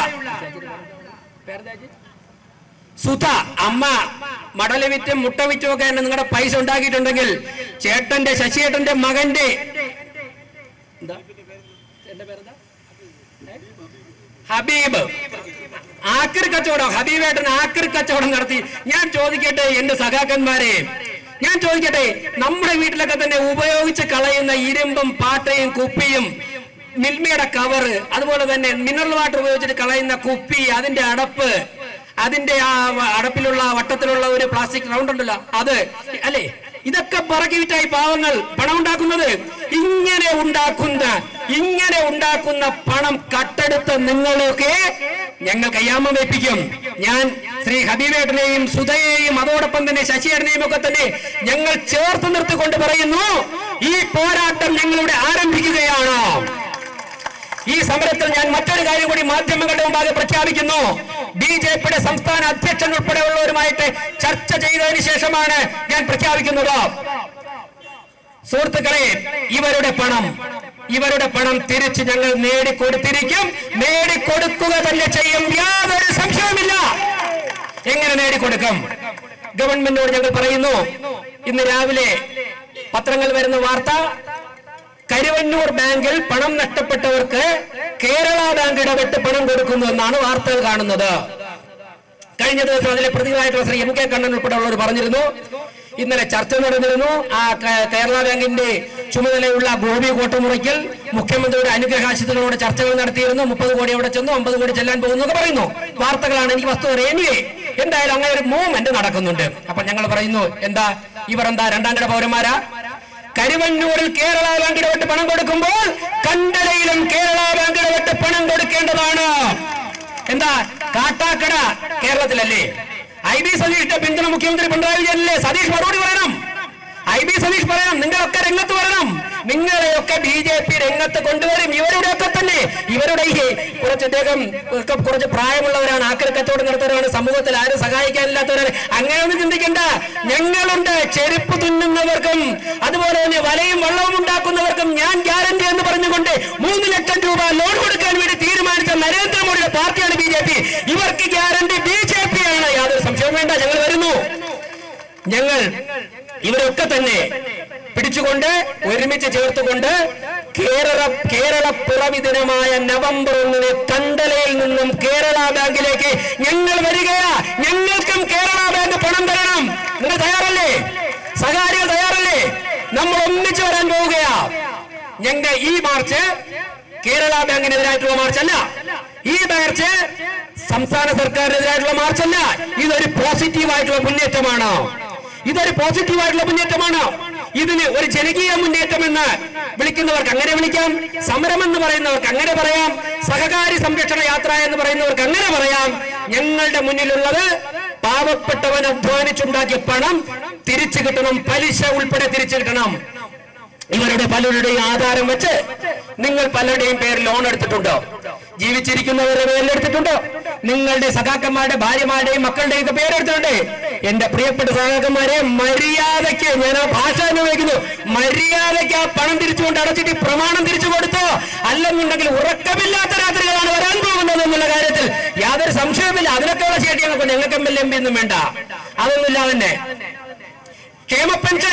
[SPEAKER 1] സുധ അമ്മ മടല് വിറ്റും മുട്ട വിറ്റും ഒക്കെ തന്നെ നിങ്ങളുടെ പൈസ ഉണ്ടാക്കിയിട്ടുണ്ടെങ്കിൽ ചേട്ടന്റെ ശശിയേട്ടന്റെ മകന്റെ എന്താ? എന്റെ പേരെന്താ? ഏ? ഹബീബ് ആക്രി കച്ചവടം ഹബീബേട്ടൻ ആക്രി കച്ചവടം നടത്തി ഞാൻ ചോദിക്കട്ടെ എന്റെ സഖാക്കന്മാരെ ഞാൻ ചോദിക്കട്ടെ നമ്മുടെ വീട്ടിലൊക്കെ തന്നെ ഉപയോഗിച്ച് കളയുന്ന ഇരുമ്പും പാട്ടയും കുപ്പിയും മിൽമയുടെ കവറ് അതുപോലെ തന്നെ മിനറൽ വാട്ടർ ഉപയോഗിച്ചിട്ട് കളയുന്ന കുപ്പി അതിന്റെ അടപ്പ് അതിന്റെ ആ വ- അടപ്പിലുള്ള വട്ടത്തിലുള്ള ഒരു പ്ലാസ്റ്റിക് റൗണ്ട് ഉണ്ടല്ലോ അത് അല്ലേ ഇതൊക്കെ പറക്കി വിറ്റായി പാവങ്ങൾ പണം ഉണ്ടാക്കുന്നത് ഇങ്ങനെ ഉണ്ടാക്കുന്ന ഇങ്ങനെ ഉണ്ടാക്കുന്ന പണം കട്ടെടുത്ത് നിങ്ങളൊക്കെ ഞങ്ങൾ കയ്യാമം വെപ്പിക്കും ഞാൻ ശ്രീ ഹബീബേട്ടനെയും സുധയെയും അതോടൊപ്പം തന്നെ ശശിയേട്ടനെയും ഒക്കെ തന്നെ ഞങ്ങൾ ചേർത്ത് നിർത്തിക്കൊണ്ട് പറയുന്നു ഈ പോരാട്ടം ഞങ്ങളിവിടെ ആരംഭിക്കുകയാണ് ഈ സമരത്തിൽ ഞാൻ മറ്റൊരു കാര്യം കൂടി മാധ്യമങ്ങളുടെ മുമ്പാകെ പ്രഖ്യാപിക്കുന്നു ബി ജെ പിയുടെ സംസ്ഥാന അധ്യക്ഷൻ ഉൾപ്പെടെയുള്ളവരുമായിട്ട് ചർച്ച ചെയ്തതിന് ശേഷമാണ് ഞാൻ പ്രഖ്യാപിക്കുന്നത് സുഹൃത്തുക്കളെ ഇവരുടെ പണം ഇവരുടെ പണം തിരിച്ച് ഞങ്ങൾ നേടിക്കൊടുത്തിരിക്കും നേടിക്കൊടുക്കുക തന്നെ ചെയ്യും യാതൊരു സംശയവുമില്ല എങ്ങനെ നേടിക്കൊടുക്കും ഗവൺമെന്റിനോട് ഞങ്ങൾ പറയുന്നു ഇന്ന് രാവിലെ പത്രങ്ങൾ വരുന്ന വാർത്ത കരുവന്നൂർ ബാങ്കിൽ പണം നഷ്ടപ്പെട്ടവർക്ക് കേരള ബാങ്ക് ഇടപെട്ട് പണം കൊടുക്കുന്നു എന്നാണ് വാർത്തകൾ കാണുന്നത് കഴിഞ്ഞ ദിവസം അതിലെ പ്രതികളായിട്ടുള്ള ശ്രീ എം കെ കണ്ണൻ ഉൾപ്പെടെയുള്ളവർ പറഞ്ഞിരുന്നു ഇന്നലെ ചർച്ച നടന്നിരുന്നു ആ ക- കേരള ബാങ്കിന്റെ ചുമതലയുള്ള ഗോപി കോട്ടമുറയ്ക്കൽ മുഖ്യമന്ത്രിയുടെ അനുഗ്രഹാശിതകളോട് ചർച്ചകൾ നടത്തിയിരുന്നു മുപ്പത് കോടി അവിടെ ചെന്നു അമ്പത് കോടി ചെല്ലാൻ പോകുന്നു ഒക്കെ പറയുന്നു വാർത്തകളാണ് എനിക്ക് വസ്തു എനിവേ എന്തായാലും അങ്ങനെ ഒരു മൂവ്മെന്റ് നടക്കുന്നുണ്ട് അപ്പൊ ഞങ്ങൾ പറയുന്നു എന്താ ഇവർ എന്താ രണ്ടാം കിട പൗരന്മാരാ കരുവന്നൂരിൽ കേരള ബാങ്ക് ഇടപെട്ട് പണം കൊടുക്കുമ്പോൾ കണ്ടലയിലും കേരള ബാങ്ക് ഇടപെട്ട് പണം കൊടുക്കേണ്ടതാണ് എന്താ കാട്ടാക്കട കേരളത്തിലല്ലേ ഐ ബി സതീഷിന്റെ പിന്തുണ മുഖ്യമന്ത്രി പിണറായി വിജയനല്ലേ സതീഷ് മറുപടി പറയണം ഐ ബി സതീഷ് പറയണം നിങ്ങളൊക്കെ രംഗത്ത് വരണം നിങ്ങളെയൊക്കെ ബി ജെ പി രംഗത്ത് കൊണ്ടുവരും ഇവരുടെയൊക്കെ തന്നെ ഇവരുടെ ഈ കുറച്ച് അദ്ദേഹം ഒക്കെ കുറച്ച് പ്രായമുള്ളവരാണ് ആക്രി കച്ചവടം നടത്തുന്നവരാണ് സമൂഹത്തിൽ ആരും സഹായിക്കാനില്ലാത്തവരാണ് അങ്ങനെയൊന്നും ചിന്തിക്കണ്ട ഞങ്ങളുണ്ട് ചെരുപ്പ് തുന്നുന്നവർക്കും അതുപോലെ തന്നെ വലയും വള്ളവും ഉണ്ടാക്കുന്നവർക്കും ഞാൻ ഗ്യാരണ്ടി എന്ന് പറഞ്ഞുകൊണ്ട് മൂന്ന് ലക്ഷം രൂപ ലോൺ കൊടുക്കാൻ വേണ്ടി തീരുമാനിച്ച നരേന്ദ്രമോദിയുടെ പാർട്ടിയാണ് ബി ജെ പി ഇവർക്ക് ഗ്യാരണ്ടി ബി ജെ പി ആണ് യാതൊരു സംശയവും വേണ്ട ഞങ്ങൾ വരുന്നു ഞങ്ങൾ ഇവരൊക്കെ തന്നെ പിടിച്ചുകൊണ്ട് ഒരുമിച്ച് ചേർത്തുകൊണ്ട് കേരള കേരള പിറവി ദിനമായ നവംബർ ഒന്നിന് കണ്ടലയിൽ നിന്നും കേരള ബാങ്കിലേക്ക് ഞങ്ങൾ വരികയാ ഞങ്ങൾക്കും കേരള ബാങ്ക് പണം തരണം നിങ്ങൾ തയ്യാറല്ലേ സഹാരികൾ തയ്യാറല്ലേ നമ്മൾ ഒന്നിച്ചു വരാൻ പോവുകയാ ഞങ്ങൾ ഈ മാർച്ച് കേരള ബാങ്കിനെതിരായിട്ടുള്ള മാർച്ചല്ല ഈ മാർച്ച് സംസ്ഥാന സർക്കാരിനെതിരായിട്ടുള്ള മാർച്ചല്ല ഇതൊരു പോസിറ്റീവായിട്ടുള്ള മുന്നേറ്റമാണ് ഇതൊരു പോസിറ്റീവായിട്ടുള്ള മുന്നേറ്റമാണ് ഇതിന് ഒരു ജനകീയ മുന്നേറ്റം എന്ന് വിളിക്കുന്നവർക്ക് അങ്ങനെ വിളിക്കാം സമരം എന്ന് പറയുന്നവർക്ക് അങ്ങനെ പറയാം സഹകാരി സംരക്ഷണ യാത്ര എന്ന് പറയുന്നവർക്ക് അങ്ങനെ പറയാം ഞങ്ങളുടെ മുന്നിലുള്ളത് പാവപ്പെട്ടവൻ അധ്വാനിച്ചുണ്ടാക്കിയ പണം തിരിച്ചു കിട്ടണം പലിശ ഉൾപ്പെടെ തിരിച്ചു കിട്ടണം ഇവരുടെ പലരുടെയും ആധാരം വെച്ച് നിങ്ങൾ പലരുടെയും പേരിൽ ലോൺ എടുത്തിട്ടുണ്ടോ ജീവിച്ചിരിക്കുന്നവരുടെ പേരിൽ എടുത്തിട്ടുണ്ടോ നിങ്ങളുടെ സഖാക്കന്മാരുടെ ഭാര്യമാരുടെയും മക്കളുടെയും ഒക്കെ പേരെടുത്തിട്ടുണ്ട് എന്റെ പ്രിയപ്പെട്ട സഖാക്കന്മാരെ മര്യാദയ്ക്ക് ഞാൻ ആ ഭാഷ ഉപയോഗിക്കുന്നു മര്യാദയ്ക്ക് ആ പണം തിരിച്ചുകൊണ്ട് അടച്ചിട്ട് ഈ പ്രമാണം തിരിച്ചു കൊടുത്തോ അല്ലെന്നുണ്ടെങ്കിൽ ഉറക്കമില്ലാത്ത രാത്രികളാണ് വരാൻ പോകുന്നത് എന്നുള്ള കാര്യത്തിൽ യാതൊരു സംശയവുമില്ല അതിനൊക്കെയുള്ള ശേഷി ഞങ്ങൾക്ക് ഞങ്ങൾക്ക് എം എൽ എം പി ഒന്നും വേണ്ട അതൊന്നുമില്ല തന്നെ ക്ഷേമ പെൻഷൻ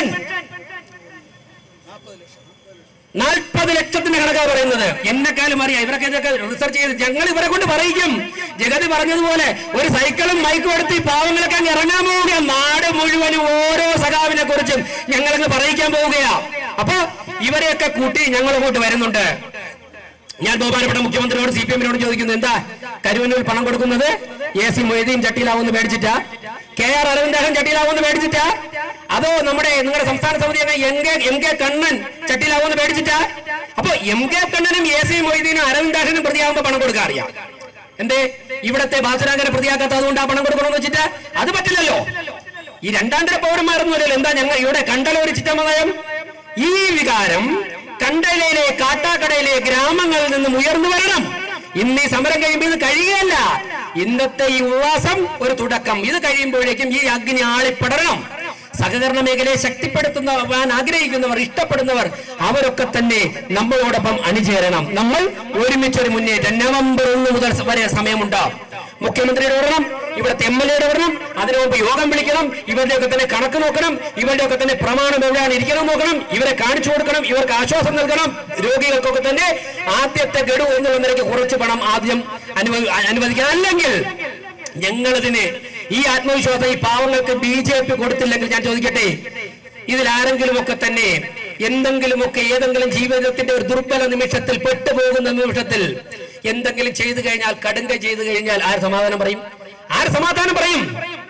[SPEAKER 1] നാൽപ്പത് ലക്ഷത്തിന്റെ കണക്കാ പറയുന്നത് എന്നെക്കാളും അറിയാം ഇവരൊക്കെ ഇതൊക്കെ റിസർച്ച് ചെയ്ത് ഞങ്ങൾ ഇവരെ കൊണ്ട് പറയിക്കും ജഗതി പറഞ്ഞതുപോലെ ഒരു സൈക്കിളും ബൈക്കും എടുത്ത് ഈ പാവങ്ങളൊക്കെ അങ്ങ് ഇറങ്ങാൻ പോവുകയാ നാട് മുഴുവനും ഓരോ സഖാവിനെ കുറിച്ചും ഞങ്ങളങ്ങ് പറയിക്കാൻ പോവുകയാ അപ്പൊ ഇവരെയൊക്കെ കൂട്ടി ഞങ്ങൾ അങ്ങോട്ട് വരുന്നുണ്ട് ഞാൻ ബഹുമാനപ്പെട്ട മുഖ്യമന്ത്രിയോട് സി പി എമ്മിനോട് ചോദിക്കുന്നു എന്താ കരുവന്നൂർ പണം കൊടുക്കുന്നത് എ സി മൊയ്തീൻ ചട്ടിയിലാവുന്ന മേടിച്ചിട്ടാ കെ ആർ അരവിന്ദാഹൻ ചട്ടിയിലാവുന്ന മേടിച്ചിട്ടാ അതോ നമ്മുടെ നിങ്ങളുടെ സംസ്ഥാന സമിതി അംഗം M K M K Kannan ചട്ടിയിലാവുന്ന മേടിച്ചിട്ടാ അപ്പൊ എം കെ കണ്ണനും എ സി മൊയ്തീനും അരവിന്ദാഹനും പ്രതിയാകുമ്പോ പണം കൊടുക്കാൻ അറിയാം എന്തേ ഇവിടത്തെ ബാസുരാങ്കനെ പ്രതിയാക്കാത്ത അതുകൊണ്ട് ആ പണം കൊടുക്കണമെന്ന് വെച്ചിട്ട് അത് പറ്റില്ലല്ലോ ഈ രണ്ടാന്തര പൗരന്മാരൊന്നും എന്താ ഞങ്ങൾ ഇവിടെ കണ്ടല ഒരു ചിറ്റമതയം ഈ വികാരം കണ്ടലയിലെ കാട്ടാക്കടയിലെ ഗ്രാമങ്ങളിൽ നിന്നും ഉയർന്നു വരണം ഇന്ന് ഈ സമരം കഴിയുമ്പോൾ ഇത് കഴിയുകയല്ല ഇന്നത്തെ ഈ ഉല്ലാസം ഒരു തുടക്കം ഇത് കഴിയുമ്പോഴേക്കും ഈ അഗ്നി ആളിപ്പടരണം സഹകരണ മേഖലയെ ശക്തിപ്പെടുത്തുന്നവൻ ആഗ്രഹിക്കുന്നവർ ഇഷ്ടപ്പെടുന്നവർ അവരൊക്കെ തന്നെ നമ്മളോടൊപ്പം അണിചേരണം നമ്മൾ ഒരുമിച്ചൊരു മുന്നേറ്റം നവംബർ ഒന്ന് മുതൽ വരെ സമയമുണ്ട് മുഖ്യമന്ത്രിയുടെ വരണം ഇവിടുത്തെ എം എൽ എയുടെ വരണം അതിനു മുമ്പ് യോഗം വിളിക്കണം ഇവരുടെയൊക്കെ തന്നെ കണക്ക് നോക്കണം ഇവരുടെയൊക്കെ തന്നെ പ്രമാണം എവിടെയാണ് ഇരിക്കണം നോക്കണം ഇവരെ കാണിച്ചു കൊടുക്കണം ഇവർക്ക് ആശ്വാസം നൽകണം രോഗികൾക്കൊക്കെ തന്നെ ആദ്യത്തെ ഗഡു എന്നുള്ള നിലയ്ക്ക് കുറച്ച് പണം ആദ്യം അനുവദി അനുവദിക്കണം അല്ലെങ്കിൽ ഞങ്ങളിതിന് ഈ ആത്മവിശ്വാസം ഈ പാവങ്ങൾക്ക് ബി ജെ പി കൊടുത്തില്ലെങ്കിൽ ഞാൻ ചോദിക്കട്ടെ ഇതിൽ ആരെങ്കിലും ഒക്കെ തന്നെ എന്തെങ്കിലുമൊക്കെ ഏതെങ്കിലും ജീവിതത്തിന്റെ ഒരു ദുർബല നിമിഷത്തിൽ പെട്ടുപോകുന്ന നിമിഷത്തിൽ എന്തെങ്കിലും ചെയ്തു കഴിഞ്ഞാൽ കടുങ്ക ചെയ്തു കഴിഞ്ഞാൽ ആര് സമാധാനം പറയും ആര് സമാധാനം പറയും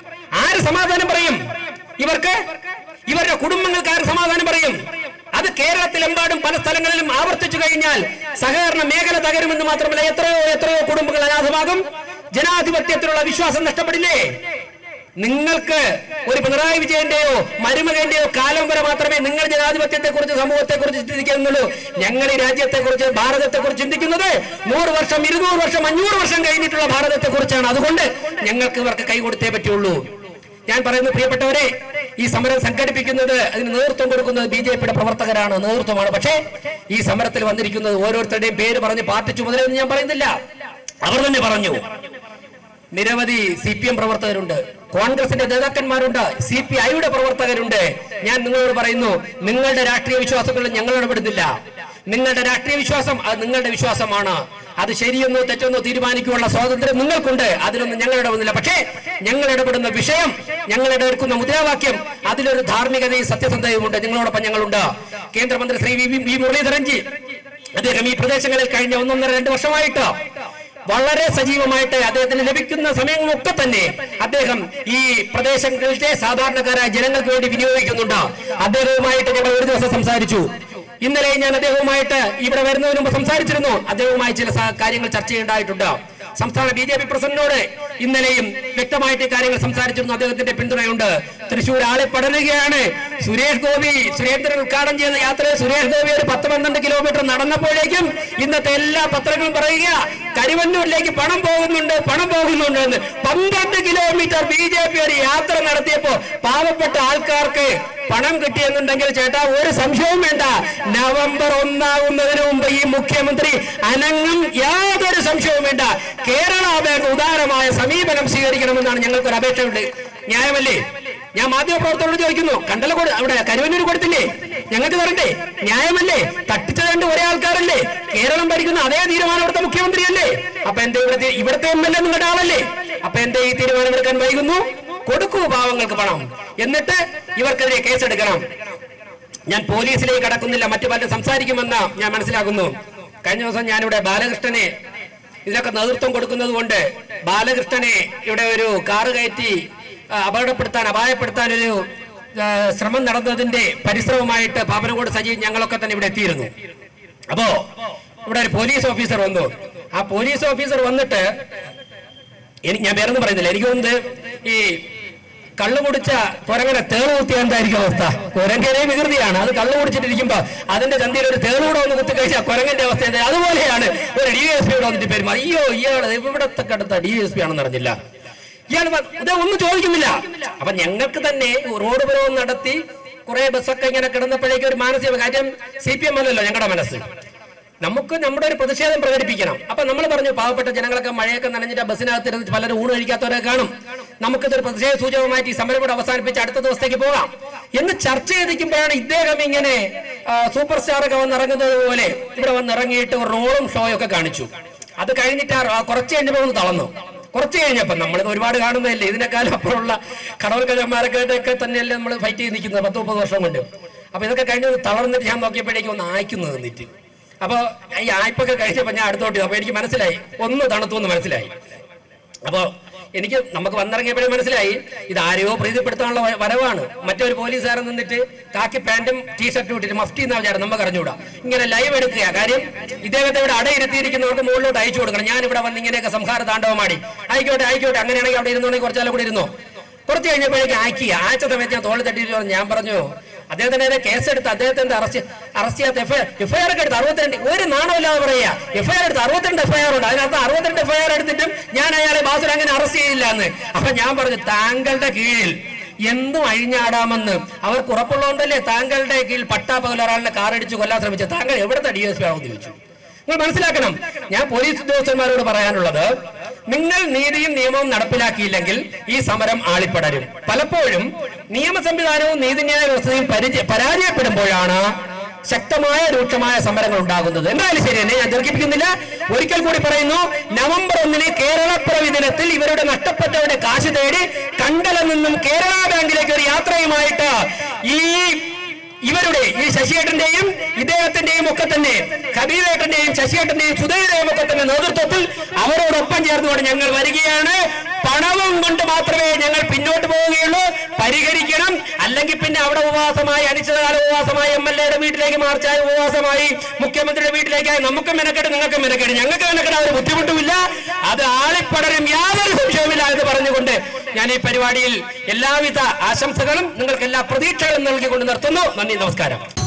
[SPEAKER 1] ആര് സമാധാനം പറയും ഇവർക്ക് ഇവരുടെ കുടുംബങ്ങൾക്ക് ആര് സമാധാനം പറയും അത് കേരളത്തിലെമ്പാടും പല സ്ഥലങ്ങളിലും ആവർത്തിച്ചു കഴിഞ്ഞാൽ സഹകരണ മേഖല തകരുമെന്ന് മാത്രമല്ല എത്രയോ എത്രയോ കുടുംബങ്ങൾ അനാഥമാകും ജനാധിപത്യത്തിലുള്ള വിശ്വാസം നഷ്ടപ്പെടില്ലേ നിങ്ങൾക്ക് ഒരു പിണറായി വിജയന്റെയോ മരുമകന്റെയോ കാലം വരെ മാത്രമേ നിങ്ങൾ ജനാധിപത്യത്തെ കുറിച്ച് സമൂഹത്തെ കുറിച്ച് ചിന്തിക്കുന്നുള്ളൂ ഞങ്ങൾ ഈ രാജ്യത്തെ കുറിച്ച് ഭാരതത്തെ കുറിച്ച് ചിന്തിക്കുന്നത് നൂറ് വർഷം ഇരുന്നൂറ് വർഷം അഞ്ഞൂറ് വർഷം കഴിഞ്ഞിട്ടുള്ള ഭാരതത്തെ കുറിച്ചാണ് അതുകൊണ്ട് ഞങ്ങൾക്ക് ഇവർക്ക് കൈ കൊടുത്തേ പറ്റുള്ളൂ ഞാൻ പറയുന്നു പ്രിയപ്പെട്ടവരെ ഈ സമരം സംഘടിപ്പിക്കുന്നത് അതിന് നേതൃത്വം കൊടുക്കുന്നത് ബി ജെ പിയുടെ പ്രവർത്തകരാണ് നേതൃത്വമാണ് പക്ഷേ ഈ സമരത്തിൽ വന്നിരിക്കുന്നത് ഓരോരുത്തരുടെയും പേര് പറഞ്ഞ് പാർട്ടി ചുമതലയെന്ന് ഞാൻ പറയുന്നില്ല അവർ തന്നെ പറഞ്ഞു നിരവധി സി പി എം പ്രവർത്തകരുണ്ട് കോൺഗ്രസിന്റെ നേതാക്കന്മാരുണ്ട് സി പി ഐയുടെ പ്രവർത്തകരുണ്ട് ഞാൻ നിങ്ങളോട് പറയുന്നു നിങ്ങളുടെ രാഷ്ട്രീയ വിശ്വാസങ്ങളിൽ ഞങ്ങൾ ഇടപെടുന്നില്ല നിങ്ങളുടെ രാഷ്ട്രീയ വിശ്വാസം അത് നിങ്ങളുടെ വിശ്വാസമാണ് അത് ശരിയെന്നോ തെറ്റെന്നോ തീരുമാനിക്കുവാനുള്ള സ്വാതന്ത്ര്യം നിങ്ങൾക്കുണ്ട് അതിലൊന്നും ഞങ്ങൾ ഇടപെടുന്നില്ല പക്ഷേ ഞങ്ങൾ ഇടപെടുന്ന വിഷയം ഞങ്ങൾ ഇടവെടുക്കുന്ന മുദ്രാവാക്യം അതിലൊരു ധാർമ്മികതയും സത്യസന്ധതയും ഉണ്ട് നിങ്ങളോടൊപ്പം ഞങ്ങളുണ്ട് കേന്ദ്രമന്ത്രി ശ്രീ വി വി മുരളീധരൻജി അദ്ദേഹം ഈ പ്രദേശങ്ങളിൽ കഴിഞ്ഞ ഒന്നൊന്നര രണ്ട് വർഷമായിട്ട് വളരെ സജീവമായിട്ട് അദ്ദേഹത്തിന് ലഭിക്കുന്ന സമയങ്ങളൊക്കെ തന്നെ അദ്ദേഹം ഈ പ്രദേശങ്ങളിലെ സാധാരണക്കാരായ ജനങ്ങൾക്ക് വേണ്ടി വിനിയോഗിക്കുന്നുണ്ട് അദ്ദേഹവുമായിട്ട് ഞങ്ങൾ ഒരു ദിവസം സംസാരിച്ചു ഇന്നലെ ഞാൻ അദ്ദേഹവുമായിട്ട് ഇവിടെ വരുന്നതിന് മുമ്പ് സംസാരിച്ചിരുന്നു അദ്ദേഹവുമായി ചില സ- കാര്യങ്ങൾ ചർച്ച ചെയ്യേണ്ടതായിട്ടുണ്ട് സംസ്ഥാന ബി ജെ പി പ്രസിഡന്റിനോട് ഇന്നലെയും വ്യക്തമായിട്ട് കാര്യങ്ങൾ സംസാരിച്ചിരുന്നു അദ്ദേഹത്തിന്റെ പിന്തുണയുണ്ട് തൃശൂർ ആളെ പടരുകയാണ് സുരേഷ് ഗോപി സുരേന്ദ്രൻ ഉദ്ഘാടനം ചെയ്ത യാത്രയിൽ സുരേഷ് ഗോപി ഒരു പത്ത് പന്ത്രണ്ട് കിലോമീറ്റർ നടന്നപ്പോഴേക്കും ഇന്നത്തെ എല്ലാ പത്രങ്ങളും പറയുക കരുവന്നൂരിലേക്ക് പണം പോകുന്നുണ്ട് പണം പോകുന്നുണ്ട് എന്ന് പന്ത്രണ്ട് കിലോമീറ്റർ ബി ജെ പി ഒരു യാത്ര നടത്തിയപ്പോ പാവപ്പെട്ട ആൾക്കാർക്ക് പണം കിട്ടിയെന്നുണ്ടെങ്കിൽ ചേട്ടാ ഒരു സംശയവും വേണ്ട നവംബർ ഒന്നാകുന്നതിന് മുമ്പ് ഈ മുഖ്യമന്ത്രി അനങ്ങും യാതൊരു സംശയവും വേണ്ട കേരള ബാങ്ക് ഉദാരമായ സമീപനം സ്വീകരിക്കണമെന്നാണ് ഞങ്ങൾക്കൊരു അപേക്ഷയുണ്ട് ന്യായമല്ലേ ഞാൻ മാധ്യമപ്രവർത്തകരോട് ചോദിക്കുന്നു കണ്ടല കൊടു അവിടെ കരുവന്നൂർ കൊടുത്തില്ലേ ഞങ്ങൾക്ക് തരണ്ടേ ന്യായമല്ലേ തട്ടിച്ച രണ്ട് ഒരേ ആൾക്കാരല്ലേ കേരളം ഭരിക്കുന്ന അതേ തീരുമാനം ഇവിടുത്തെ മുഖ്യമന്ത്രിയല്ലേ അപ്പൊ എന്റെ ഇവിടുത്തെ ഇവിടുത്തെ എം എൽ എ നിങ്ങളുടെ ആളല്ലേ അപ്പൊ എന്റെ ഈ തീരുമാനമെടുക്കാൻ വൈകുന്നു കൊടുക്കൂ പാവങ്ങൾക്ക് പണം എന്നിട്ട് ഇവർക്കെതിരെ കേസെടുക്കണം ഞാൻ പോലീസിലേക്ക് കടക്കുന്നില്ല മറ്റു പലരും സംസാരിക്കുമെന്ന് ഞാൻ മനസ്സിലാക്കുന്നു കഴിഞ്ഞ ദിവസം ഞാനിവിടെ ബാലകൃഷ്ണനെ ഇതിനൊക്കെ നേതൃത്വം കൊടുക്കുന്നത് കൊണ്ട് ബാലകൃഷ്ണനെ ഇവിടെ ഒരു കാറ് കയറ്റി ആ, അപകടപ്പെടുത്താൻ അപായപ്പെടുത്താൻ ഒരു ആ, ശ്രമം നടന്നതിന്റെ പരിശ്രമമായിട്ട് പാപ്പനംകോട് സജീവ് ഞങ്ങളൊക്കെ തന്നെ ഇവിടെ എത്തിയിരുന്നു അപ്പോ ഇവിടെ ഒരു പോലീസ് ഓഫീസർ വന്നു ആ പോലീസ് ഓഫീസർ വന്നിട്ട് എനിക്ക് ഞാൻ വേറൊന്നും പറയുന്നില്ല എനിക്ക് തോന്നുന്നത് ഈ കള്ളു കുടിച്ച കുരങ്ങനെ തേള് കുത്തിയ എന്തായിരിക്കും അവസ്ഥ കുരങ്ങനെ വികൃതിയാണ് അത് കള്ളു കുടിച്ചിട്ടിരിക്കുമ്പോ അതിന്റെ ചന്തയിൽ ഒരു തേളൂടെ ഒന്ന് കുത്തി കഴിച്ചാൽ കുരങ്ങന്റെ അവസ്ഥ എന്താ? അതുപോലെയാണ് ഒരു ഡി എസ് പിയുടെ വന്നിട്ട് പെരുമാ അയ്യോ ഇയാള് ഇവിടത്തെ കടുത്ത ഡി എസ് പി ആണെന്ന് അറിഞ്ഞില്ല ഇയാൾ ഇത് ഒന്നും ചോദിക്കുന്നില്ല അപ്പൊ ഞങ്ങൾക്ക് തന്നെ റോഡ് പുരവും നടത്തി കുറെ ബസ്സൊക്കെ ഇങ്ങനെ കിടന്നപ്പോഴേക്കും ഒരു മാനസിക കാര്യം സി പി എം അല്ലല്ലോ ഞങ്ങളുടെ മനസ്സ് നമുക്ക് നമ്മുടെ ഒരു പ്രതിഷേധം പ്രകടിപ്പിക്കണം അപ്പൊ നമ്മൾ പറഞ്ഞു പാവപ്പെട്ട ജനങ്ങളൊക്കെ മഴയൊക്കെ നനഞ്ഞിട്ട് ബസ്സിനകത്ത് ഇരുന്ന് പലരും ഊണ് കഴിക്കാത്തവരെ കാണും നമുക്കിതൊരു പ്രതിഷേധ സൂചകമായിട്ട് ഈ സമരം കൂടെ അവസാനിപ്പിച്ച് അടുത്ത ദിവസത്തേക്ക് പോകാം എന്ന് ചർച്ച ചെയ്തിരിക്കുമ്പോഴാണ് ഇദ്ദേഹം ഇങ്ങനെ ആ, സൂപ്പർ സ്റ്റാർ ഒക്കെ വന്നിറങ്ങുന്നത് പോലെ ഇവിടെ വന്നിറങ്ങിയിട്ട് ഒരു റോളും ഷോ ഒക്കെ കാണിച്ചു അത് കഴിഞ്ഞിട്ട് ആ റോ- കുറച്ച് കഴിഞ്ഞപ്പോൾ ഒന്ന് തളർന്നു കുറച്ച് കഴിഞ്ഞപ്പോ നമ്മൾ ഒരുപാട് കാണുന്നതല്ലേ ഇതിനേക്കാളും അപ്പുറമുള്ള കടവൽക്കരന്മാരൊക്കെ ഒക്കെ തന്നെയല്ലേ നമ്മൾ ഫൈറ്റ് ചെയ്ത് നിൽക്കുന്നത് പത്ത് മുപ്പത് വർഷം കൊണ്ട് അപ്പൊ ഇതൊക്കെ കഴിഞ്ഞ് ഒന്ന് തളർന്നിട്ട് ഞാൻ നോക്കിയപ്പോഴേക്കും ഒന്ന് ആയ്ക്കുന്നു നിന്നിട്ട് അപ്പൊ ഈ ആയ്പൊക്കെ കഴിച്ചപ്പോ ഞാൻ അടുത്തോട്ട് ചെയ്തു. അപ്പൊ എനിക്ക് മനസ്സിലായി ഒന്ന് തണുത്തു എന്ന് മനസ്സിലായി അപ്പോ എനിക്ക് നമുക്ക് വന്നിറങ്ങിയപ്പോഴേ മനസ്സിലായി ഇത് ആരെയോ പ്രീതിപ്പെടുത്താനുള്ള വ- വരവാണ് മറ്റൊരു പോലീസുകാരൻ നിന്നിട്ട് കാക്കി പാന്റും ടീഷർട്ടും ഇട്ടിട്ട് മഫ്റ്റി എന്നാ വിചാരം നമുക്ക് അറിഞ്ഞുകൂടാ ഇങ്ങനെ ലൈവ് എടുക്കുക കാര്യം ഇദ്ദേഹത്തെ ഇവിടെ അടയിരുത്തിയിരിക്കുന്നവർക്ക് മുകളിലോട്ട് അയച്ചു കൊടുക്കണം ഞാൻ ഇവിടെ വന്ന് ഇങ്ങനെയൊക്കെ സംഹാര താണ്ഡവമാടി ആയിക്കോട്ടെ ആയിക്കോട്ടെ അങ്ങനെയാണെങ്കിൽ അവിടെ ഇരുന്നോണെങ്കിൽ കുറച്ചാലും കൂടി ഇരുന്നോ കുറച്ച് കഴിഞ്ഞപ്പോഴേക്കും ആക്കി ആഴ്ച സമയത്ത് ഞാൻ തോളിൽ തട്ടിയിട്ട് പറഞ്ഞു, ഞാൻ പറഞ്ഞു അദ്ദേഹത്തിനെതിരെ കേസെടുത്ത് അദ്ദേഹത്തിന്റെ അറസ്റ്റ് അറസ്റ്റ് ചെയ്യാത്ത എഫ് എഫ്ഐആർ ഒക്കെ എടുത്ത് അറുപത്തിരണ്ട് ഒരു നാണമില്ലാതെ പറയുക എഫ്ഐആർ എടുത്ത് അറുപത്തിരണ്ട് എഫ്ഐആർ ഉണ്ട് അതിനകത്ത് അറുപത്തിരണ്ട് എഫ്ഐആർ എടുത്തിട്ടും ഞാൻ അയാളെ ബാസിൽ അങ്ങനെ അറസ്റ്റ് ചെയ്യില്ല എന്ന് അപ്പൊ ഞാൻ പറഞ്ഞു താങ്കളുടെ കീഴിൽ എന്തും അഴിഞ്ഞാടാമെന്ന് അവർക്ക് ഉറപ്പുള്ളതുകൊണ്ടല്ലേ താങ്കളുടെ കീഴിൽ പട്ടാപ്പകൽ ഒരാളിനെ കാറടിച്ച് കൊല്ലാൻ ശ്രമിച്ചത് താങ്കൾ എവിടുത്തെ ഡി എസ് പി ആണെന്ന് ചോദിച്ചു നിങ്ങൾ മനസ്സിലാക്കണം ഞാൻ പോലീസ് ഉദ്യോഗസ്ഥന്മാരോട് പറയാനുള്ളത് നിങ്ങൾ നീതിയും നിയമവും നടപ്പിലാക്കിയില്ലെങ്കിൽ ഈ സമരം ആളിപ്പടരും പലപ്പോഴും നിയമ സംവിധാനവും നീതിന്യായ വ്യവസ്ഥയും പരിചയ പരാജയപ്പെടുമ്പോഴാണ് ശക്തമായ രൂക്ഷമായ സമരങ്ങൾ ഉണ്ടാകുന്നത് എന്തായാലും ശരി തന്നെ ഞാൻ ദീർഘിപ്പിക്കുന്നില്ല ഒരിക്കൽ കൂടി പറയുന്നു നവംബർ ഒന്നിന് കേരളപ്പിറവി ദിനത്തിൽ ഇവരുടെ നഷ്ടപ്പെട്ടവരുടെ കാശ് തേടി കണ്ടല നിന്നും കേരള ബാങ്കിലേക്ക് ഒരു യാത്രയുമായിട്ട് ഈ ഇവരുടെ ഈ ശശിയേട്ടന്റെയും ഇദ്ദേഹത്തിന്റെയും ഒക്കെ തന്നെ കബീരേട്ടന്റെയും ശശിയേട്ടന്റെയും സുധീരുടെയും ഒക്കെ തന്നെ നേതൃത്വത്തിൽ അവരോടൊപ്പം ചേർന്നുകൊണ്ട് ഞങ്ങൾ വരികയാണ് പണവും കൊണ്ട് മാത്രമേ ഞങ്ങൾ പിന്നോട്ട് പോവുകയുള്ളൂ പരിഹരിക്കണം അല്ലെങ്കിൽ പിന്നെ അവിടെ ഉപവാസമായി അനിശ്ചിതകാല ഉപവാസമായി എം എൽ എയുടെ വീട്ടിലേക്ക് മാർച്ചായി ഉപവാസമായി മുഖ്യമന്ത്രിയുടെ വീട്ടിലേക്കായി നമുക്ക് മെനക്കെട്ട് നിങ്ങൾക്ക് മെനക്കെട്ട് ഞങ്ങൾക്ക് മെനക്കെട്ട് ഒരു ബുദ്ധിമുട്ടുമില്ല അത് ആളിപ്പടരും യാതൊരു സംശയവുമില്ല എന്ന് പറഞ്ഞുകൊണ്ട് ഞാൻ ഈ പരിപാടിയിൽ എല്ലാവിധ ആശംസകളും നിങ്ങൾക്ക് എല്ലാ പ്രതീക്ഷകളും നൽകിക്കൊണ്ട് നിർത്തുന്നു നന്ദി നമസ്കാരം